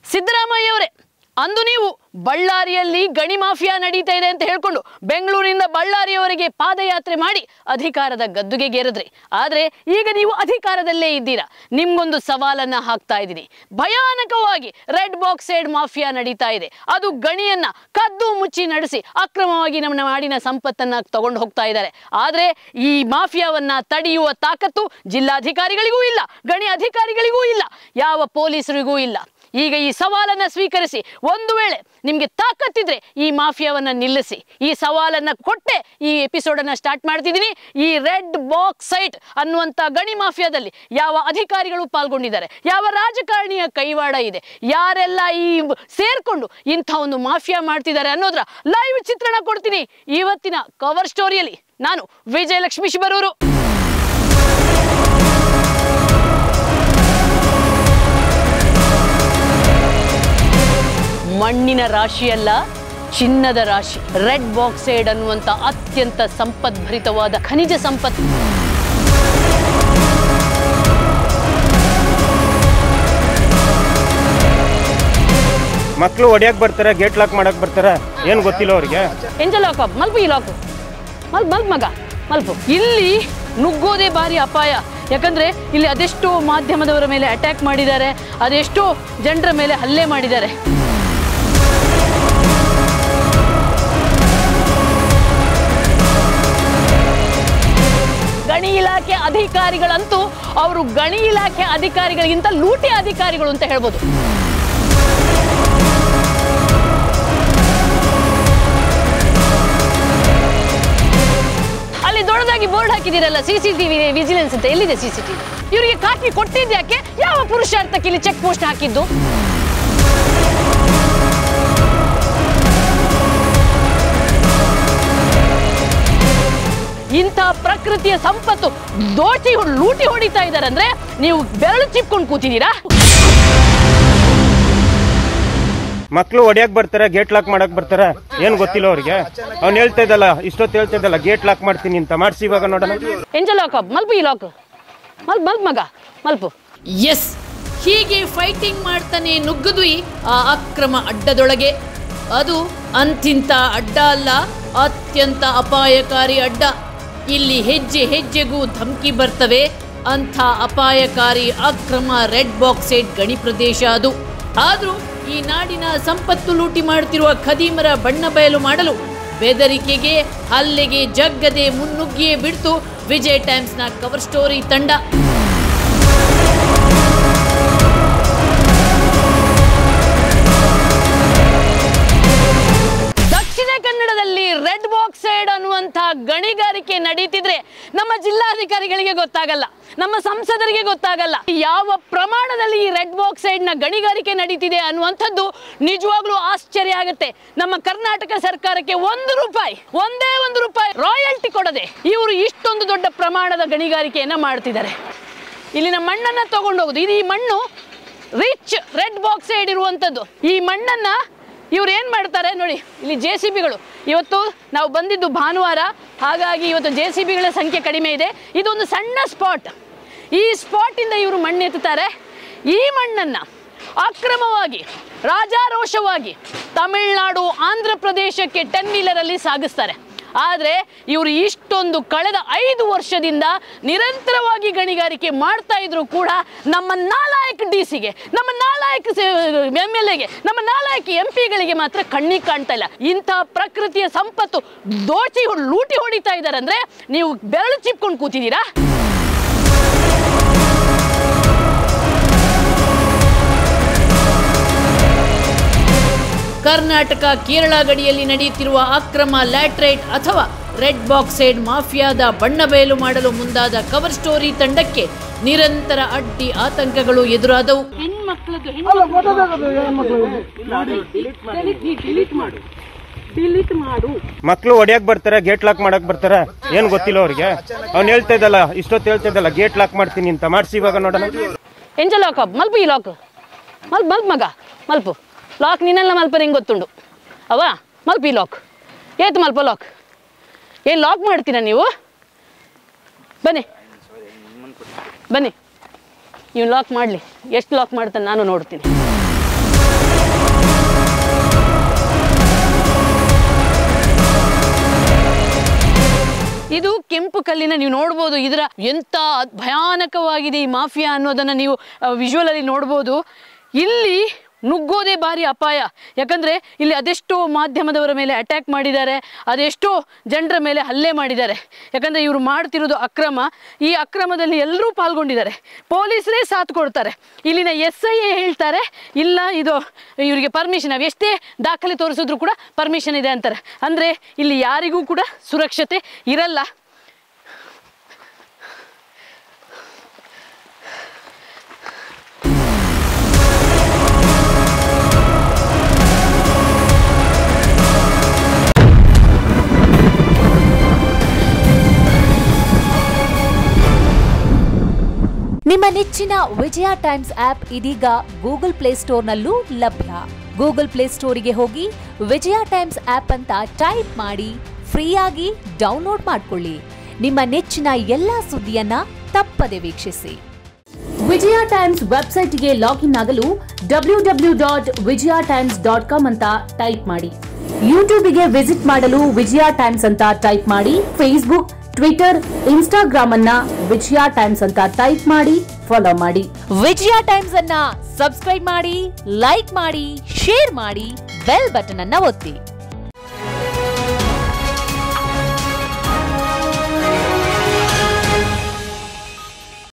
ಸಿದ್ದರಾಮಯ್ಯ ಅವರೇ ಅಂದು ನೀವು ಬಳ್ಳಾರಿಯಲ್ಲಿ ಗಣಿ ಮಾಫಿಯಾ ನಡೀತಾ ಇದೆ ಅಂತ ಹೇಳ್ಕೊಂಡು ಬೆಂಗಳೂರಿನಿಂದ ಬಳ್ಳಾರಿಯವರೆಗೆ ಪಾದಯಾತ್ರೆ ಮಾಡಿ ಅಧಿಕಾರದ ಗದ್ದುಗೆಗೇರಿದ್ರಿ ಆದರೆ ಈಗ ನೀವು ಅಧಿಕಾರದಲ್ಲೇ ಇದ್ದೀರಾ ನಿಮ್ಗೊಂದು ಸವಾಲನ್ನ ಹಾಕ್ತಾ ಇದ್ದೀನಿ ಭಯಾನಕವಾಗಿ ರೆಡ್ ಬಾಕ್ಸ್ ಸೈಡ್ ಮಾಫಿಯಾ ನಡೀತಾ ಇದೆ ಅದು ಗಣಿಯನ್ನ ಕದ್ದು ಮುಚ್ಚಿ ನಡೆಸಿ ಅಕ್ರಮವಾಗಿ ನಮ್ಮ ನಾಡಿನ ಸಂಪತ್ತನ್ನ ತಗೊಂಡು ಹೋಗ್ತಾ ಇದ್ದಾರೆ ಆದರೆ ಈ ಮಾಫಿಯಾವನ್ನ ತಡೆಯುವ ತಾಕತ್ತು ಜಿಲ್ಲಾಧಿಕಾರಿಗಳಿಗೂ ಇಲ್ಲ ಗಣಿ ಅಧಿಕಾರಿಗಳಿಗೂ ಇಲ್ಲ ಯಾವ ಪೊಲೀಸರಿಗೂ ಇಲ್ಲ ಈಗ ಈ ಸವಾಲನ್ನ ಸ್ವೀಕರಿಸಿ ಒಂದು ವೇಳೆ ನಿಮಗೆ ತಾಕತ್ತಿದ್ರೆ ಈ ಮಾಫಿಯಾವನ್ನ ನಿಲ್ಲಿಸಿ ಈ ಸವಾಲನ್ನ ಕೊಟ್ಟೆ ಈ ಎಪಿಸೋಡನ್ನ ಸ್ಟಾರ್ಟ್ ಮಾಡ್ತಿದ್ದೀನಿ ಈ ರೆಡ್ ಬಾಕ್ಸ್ ಸೈಟ್ ಅನ್ನುವಂಥ ಗಣಿ ಮಾಫಿಯಾದಲ್ಲಿ ಯಾವ ಅಧಿಕಾರಿಗಳು ಪಾಲ್ಗೊಂಡಿದ್ದಾರೆ ಯಾವ ರಾಜಕಾರಣಿಯ ಕೈವಾಡ ಇದೆ ಯಾರೆಲ್ಲ ಈ ಸೇರ್ಕೊಂಡು ಇಂಥ ಒಂದು ಮಾಫಿಯಾ ಮಾಡ್ತಿದ್ದಾರೆ ಅನ್ನೋದ್ರ ಲೈವ್ ಚಿತ್ರಣ ಕೊಡ್ತೀನಿ ಇವತ್ತಿನ ಕವರ್ ಸ್ಟೋರಿಯಲ್ಲಿ ನಾನು ವಿಜಯಲಕ್ಷ್ಮಿ ಶಿಬರೂರು ಮಣ್ಣಿನ ರಾಶಿಯಲ್ಲ ಚಿನ್ನದ ರಾಶಿ ರೆಡ್ ಬಾಕ್ಸೈಡ್ ಅನ್ನುವಂಥ ಅತ್ಯಂತ ಸಂಪದ್ಭರಿತವಾದ ಖನಿಜ ಸಂಪತ್ತು ಮಕ್ಕಳು ಹೊಡಿಯಕ್ ಬರ್ತಾರೆ ಗೇಟ್ ಲಾಕ್ ಮಾಡಕ್ ಬರ್ತಾರೆ ಏನು ಗೊತ್ತಿಲ್ಲ ಅವ್ರಿಗೆ ಎಂಜ ಲಾಕ್ ಮಲ್ಪು ಈ ಲಾಕು ಮಲ್ ಮಲ್ಪ್ ಮಗ ಮಲ್ಪು ಇಲ್ಲಿ ನುಗ್ಗೋದೇ ಭಾರಿ ಅಪಾಯ ಯಾಕಂದ್ರೆ ಇಲ್ಲಿ ಅದೆಷ್ಟೋ ಮಾಧ್ಯಮದವರ ಮೇಲೆ ಅಟ್ಯಾಕ್ ಮಾಡಿದ್ದಾರೆ ಅದೆಷ್ಟೋ ಜನರ ಮೇಲೆ ಹಲ್ಲೆ ಮಾಡಿದ್ದಾರೆ ಗಣಿ ಇಲಾಖೆ ಅಧಿಕಾರಿಗಳಂತೂ ಅವರು ಗಣಿ ಇಲಾಖೆ ಅಧಿಕಾರಿಗಳಿಗಿಂತ ಲೂಟಿ ಅಧಿಕಾರಿಗಳು ಅಂತ ಹೇಳ್ಬೋದು ಅಲ್ಲಿ ದೊಡ್ಡದಾಗಿ ಬೋರ್ಡ್ ಹಾಕಿದಿರಲ್ಲ ಸಿ ಸಿ ಟಿವಿ ವಿಜಿಲೆನ್ಸ್ ಅಂತ ಎಲ್ಲಿದೆ ಸಿ ಸಿ ಟಿವಿ ಇವರಿಗೆ ಕಾಕಿ ಕೊಟ್ಟಿದ್ಯಾಕೆ ಯಾವ ಪುರುಷಾರ್ಥಕ್ಕೆ ಇಲ್ಲಿ ಚೆಕ್ ಪೋಸ್ಟ್ ಹಾಕಿದ್ದು ಇಂಥ ಪ್ರಕೃತಿಯ ಸಂಪತ್ತು ದೋಚಿ ಹೊಡ್- ಲೂಟಿ ಹೊಡಿತಾ ಇದ್ದಾರೆ ಅಂದ್ರೆ ನೀವು ಬೆರಳು ಚಿಪ್ಕೊಂಡು ಕೂತಿದ್ದೀರಾ ಮಕ್ಕಳು ಹೊಡಿಯಕ್ ಬರ್ತಾರೆ ಗೇಟ್ ಲಾಕ್ ಮಾಡಕ್ ಬರ್ತಾರೆ ಏನು ಗೊತ್ತಿಲ್ಲ ಅವ್ರಿಗೆ ಅವ್ನು ಹೇಳ್ತಾ ಇದ್ದಲ್ಲ ಇಷ್ಟೊತ್ತು ಹೇಳ್ತಾ ಇದ್ದಲ್ಲ ಗೇಟ್ ಲಾಕ್ ಮಾಡ್ತೀನಿ ಅಂತ ಮಾಡ್ಸಿ ಇವಾಗ ನೋಡೋಣ ಎಂಜ ಲಾಕ್ ಮಲ್ಪು ಈ ಲಾಕ್ ಮಲ್ಪ್ ಮಲ್ಪ್ ಮಗ ಮಲ್ಪು ಎಸ್ ಹೀಗೆ ಫೈಟಿಂಗ್ ಮಾಡ್ತಾನೆ ನುಗ್ಗದುಯಿ ಆ ಅಕ್ರಮ ಅಡ್ಡದೊಳಗೆ ಅದು ಅಂತಿಂತ ಅಡ್ಡ ಅಲ್ಲ ಅತ್ಯಂತ ಅಪಾಯಕಾರಿ ಅಡ್ಡ ಇಲ್ಲಿ ಹೆಜ್ಜೆ ಹೆಜ್ಜೆಗೂ ಧಮಕಿ ಬರ್ತವೆ ಅಂಥ ಅಪಾಯಕಾರಿ ಅಕ್ರಮ ರೆಡ್ ಬಾಕ್ಸೈಡ್ ಗಣಿ ಪ್ರದೇಶ ಅದು ಆದ್ರೂ ಈ ನಾಡಿನ ಸಂಪತ್ತು ಲೂಟಿ ಮಾಡ್ತಿರುವ ಖದೀಮರ ಬಣ್ಣ ಬಯಲು ಮಾಡಲು ಬೆದರಿಕೆಗೆ ಹಲ್ಲೆಗೆ ಜಗ್ಗದೆ ಮುನ್ನುಗ್ಗಿಯೇ ಬಿಡ್ತು ವಿಜಯ್ ಟೈಮ್ಸ್ನ ಕವರ್ ಸ್ಟೋರಿ ತಂಡ ದಕ್ಷಿಣ ಕನ್ನಡದಲ್ಲಿ ರೆಡ್ ಬಾಕ್ಸ್ ಸೈಡ್ ಅನ್ನುವಂಥ ಗಣಿಗಾರಿಕೆ ನಡೀತಿದ್ರೆ ನಮ್ಮ ಜಿಲ್ಲಾಧಿಕಾರಿಗಳಿಗೆ ಗೊತ್ತಾಗಲ್ಲ ನಮ್ಮ ಸಂಸದರಿಗೆ ಗೊತ್ತಾಗಲ್ಲ ಯಾವ ಪ್ರಮಾಣದಲ್ಲಿ ಈ ರೆಡ್ ಬಾಕ್ಸ್ ಸೈಡ್ ನ ಗಣಿಗಾರಿಕೆ ನಡೀತಿದೆ ಅನ್ನುವಂಥದ್ದು ನಿಜವಾಗ್ಲೂ ಆಶ್ಚರ್ಯ ಆಗುತ್ತೆ ನಮ್ಮ ಕರ್ನಾಟಕ ಸರ್ಕಾರಕ್ಕೆ ಒಂದು ರೂಪಾಯಿ ಒಂದೇ ಒಂದು ರೂಪಾಯಿ ರಾಯಲ್ಟಿ ಕೊಡದೆ ಇವರು ಇಷ್ಟೊಂದು ದೊಡ್ಡ ಪ್ರಮಾಣದ ಗಣಿಗಾರಿಕೆಯನ್ನ ಮಾಡ್ತಿದ್ದಾರೆ ಇಲ್ಲಿನ ಮಣ್ಣನ್ನ ತಗೊಂಡು ಹೋಗುದು ಇದು ಈ ಮಣ್ಣು ರಿಚ್ ರೆಡ್ ಬಾಕ್ಸ್ ಸೈಡ್ ಇರುವಂಥದ್ದು ಈ ಮಣ್ಣನ್ನ ಇವ್ರು ಏನು ಮಾಡ್ತಾರೆ ನೋಡಿ ಇಲ್ಲಿ ಜೆ ಸಿ ಬಿಗಳು ಇವತ್ತು ನಾವು ಬಂದಿದ್ದು ಭಾನುವಾರ ಹಾಗಾಗಿ ಇವತ್ತು ಜೆ ಸಿ ಬಿಗಳ ಸಂಖ್ಯೆ ಕಡಿಮೆ ಇದೆ ಇದೊಂದು ಸಣ್ಣ ಸ್ಪಾಟ್ ಈ ಸ್ಪಾಟಿಂದ ಇವರು ಮಣ್ಣು ಎತ್ತುತ್ತಾರೆ ಈ ಮಣ್ಣನ್ನು ಅಕ್ರಮವಾಗಿ ರಾಜಾರೋಷವಾಗಿ ತಮಿಳುನಾಡು ಆಂಧ್ರ ಪ್ರದೇಶಕ್ಕೆ ಟೆನ್ ವೀಲರಲ್ಲಿ ಸಾಗಿಸ್ತಾರೆ ಆದರೆ ಇವರು ಇಷ್ಟೊಂದು ಕಳೆದ ಐದು ವರ್ಷದಿಂದ ನಿರಂತರವಾಗಿ ಗಣಿಗಾರಿಕೆ ಮಾಡ್ತಾ ಇದ್ರು ಕೂಡ ನಮ್ಮ ನಾಲಾಯಕ್ ಡಿ ಸಿಗೆ ನಮ್ಮ ನಾಲಾಯಕ್ ಎಮ್ ಎಲ್ ಎಗೆ ನಮ್ಮ ನಾಲಾಯಕ್ ಎಂ ಪಿಗಳಿಗೆ ಮಾತ್ರ ಕಣ್ಣಿಗೆ ಕಾಣ್ತಾ ಇಲ್ಲ ಇಂಥ ಪ್ರಕೃತಿಯ ಸಂಪತ್ತು ದೋಚಿ ಹೊಡ್- ಲೂಟಿ ಹೊಡಿತಾ ಇದ್ದಾರೆ ಅಂದ್ರೆ ನೀವು ಬೆರಳು ಚಿಪ್ಕೊಂಡು ಕೂತಿದ್ದೀರಾ ಕರ್ನಾಟಕ ಕೇರಳ ಗಡಿಯಲ್ಲಿ ನಡೆಯುತ್ತಿರುವ ಅಕ್ರಮ ಲ್ಯಾಟ್ರೈಟ್ ಅಥವಾ ರೆಡ್ ಬಾಕ್ಸೈಡ್ ಮಾಫಿಯಾದ ಬಣ್ಣ ಬಯಲು ಮಾಡಲು ಮುಂದಾದ ಕವರ್ ಸ್ಟೋರಿ ತಂಡಕ್ಕೆ ನಿರಂತರ ಅಡ್ಡಿ ಆತಂಕಗಳು ಎದುರಾದವು ಮಕ್ಕಳು ಹೊಡಿಯಕ್ ಬರ್ತಾರೆ ಗೇಟ್ ಲಾಕ್ ಮಾಡಕ್ ಬರ್ತಾರೆ ಏನು ಗೊತ್ತಿಲ್ಲ ಅವ್ರಿಗೆ ಅವ್ನು ಹೇಳ್ತಾ ಇದ್ದಲ್ಲ ಇಷ್ಟೊತ್ತು ಹೇಳ್ತಾ ಇದ್ದಲ್ಲ ಗೇಟ್ ಲಾಕ್ ಮಾಡ್ತೀನಿ ಅಂತ ಮಾಡ್ಸಿ ಇವಾಗ ನೋಡೋಣ ಎಂಜ ಲಾಕ್ ಮಲ್ಪು ಈ ಲಾಕ್ ಮಲ್ಪ್ ಮಲ್ಪ್ ಮಗ ಮಲ್ಪು ಲಾಕ್ ನಿನ್ನೆಲ್ಲ ಮಲ್ಪರ್ ಹೆಂಗೆ ಗೊತ್ತುಂಡು ಅವ ಮಲ್ಪ್ ಈ ಲಾಕ್ ಏತು ಮಲ್ಪ ಲಾಕ್ ಏನು ಲಾಕ್ ಮಾಡ್ತೀರಾ ನೀವು ಬನ್ನಿ ಬನ್ನಿ ಇವ್ನು ಲಾಕ್ ಮಾಡಲಿ ಎಷ್ಟು ಲಾಕ್ ಮಾಡ್ತಾನೆ ನಾನು ನೋಡ್ತೀನಿ ಕೆಂಪು ಕಲ್ಲಿನ ನೀವು ನೋಡ್ಬೋದು ಇದರ ಎಂತ ಭಯಾನಕವಾಗಿದೆ ಈ ಮಾಫಿಯಾ ಅನ್ನೋದನ್ನು ನೀವು ವಿಜುವಲ್ ಅಲ್ಲಿ ನೋಡ್ಬೋದು ಇಲ್ಲಿ ನುಗ್ಗೋದೇ ಭಾರಿ ಅಪಾಯ ಯಾಕಂದ್ರೆ ಇಲ್ಲಿ ಅದೆಷ್ಟೋ ಮಾಧ್ಯಮದವರ ಮೇಲೆ ಅಟ್ಯಾಕ್ ಮಾಡಿದ್ದಾರೆ ಅದೆಷ್ಟೋ ಜನರ ಮೇಲೆ ಹಲ್ಲೆ ಮಾಡಿದ್ದಾರೆ ಯಾಕಂದ್ರೆ ಇವರು ಮಾಡ್ತಿರೋದು ಅಕ್ರಮ ಈ ಅಕ್ರಮದಲ್ಲಿ ಎಲ್ಲರೂ ಪಾಲ್ಗೊಂಡಿದ್ದಾರೆ ಪೊಲೀಸರೇ ಸಾಥ್ ಕೊಡ್ತಾರೆ ಇಲ್ಲಿನ ಎಸ್ ಐ ಎ ಹೇಳ್ತಾರೆ ಇಲ್ಲ ಇದು ಇವರಿಗೆ ಪರ್ಮಿಷನ್ ನಾವು ಎಷ್ಟೇ ದಾಖಲೆ ತೋರಿಸಿದ್ರು ಕೂಡ ಪರ್ಮಿಷನ್ ಇದೆ ಅಂತಾರೆ ಅಂದರೆ ಇಲ್ಲಿ ಯಾರಿಗೂ ಕೂಡ ಸುರಕ್ಷತೆ ಇರಲ್ಲ ನಿಮ್ಮ ನೆಚ್ಚಿನ ವಿಜಯ ಟೈಮ್ಸ್ ಆಪ್ ಇದೀಗ ಗೂಗಲ್ ಪ್ಲೇಸ್ಟೋರ್ನಲ್ಲೂ ಲಭ್ಯ ಗೂಗಲ್ ಪ್ಲೇಸ್ಟೋರಿಗೆ ಹೋಗಿ ವಿಜಯ ಟೈಮ್ಸ್ ಆಪ್ ಅಂತ ಟೈಪ್ ಮಾಡಿ ಫ್ರೀಯಾಗಿ ಡೌನ್ಲೋಡ್ ಮಾಡ್ಕೊಳ್ಳಿ ನಿಮ್ಮ ನೆಚ್ಚಿನ ಎಲ್ಲಾ ಸುದ್ದಿಯನ್ನ ತಪ್ಪದೆ ವೀಕ್ಷಿಸಿ ವಿಜಯ ಟೈಮ್ಸ್ ವೆಬ್ಸೈಟ್ಗೆ ಲಾಗಿನ್ ಆಗಲು W W dot Vijaya Times dot com ಅಂತ ಟೈಪ್ ಮಾಡಿ ಯೂಟ್ಯೂಬ್ಗೆ ವಿಸಿಟ್ ಮಾಡಲು ವಿಜಯ ಟೈಮ್ಸ್ ಅಂತ ಟೈಪ್ ಮಾಡಿ ಫೇಸ್ಬುಕ್ ಟ್ವಿಟರ್ ಇನ್ಸ್ಟಾಗ್ರಾಮ್ ಅನ್ನ ವಿಜಯ ಟೈಮ್ಸ್ ಅಂತ ಟೈಪ್ ಮಾಡಿ ಫಾಲೋ ಮಾಡಿ ವಿಜಯ ಟೈಮ್ಸ್ ಅನ್ನ ಸಬ್ಸ್ಕ್ರೈಬ್ ಮಾಡಿ ಲೈಕ್ ಮಾಡಿ ಶೇರ್ ಮಾಡಿ ಬೆಲ್ ಬಟನ್ ಅನ್ನ ಒತ್ತಿ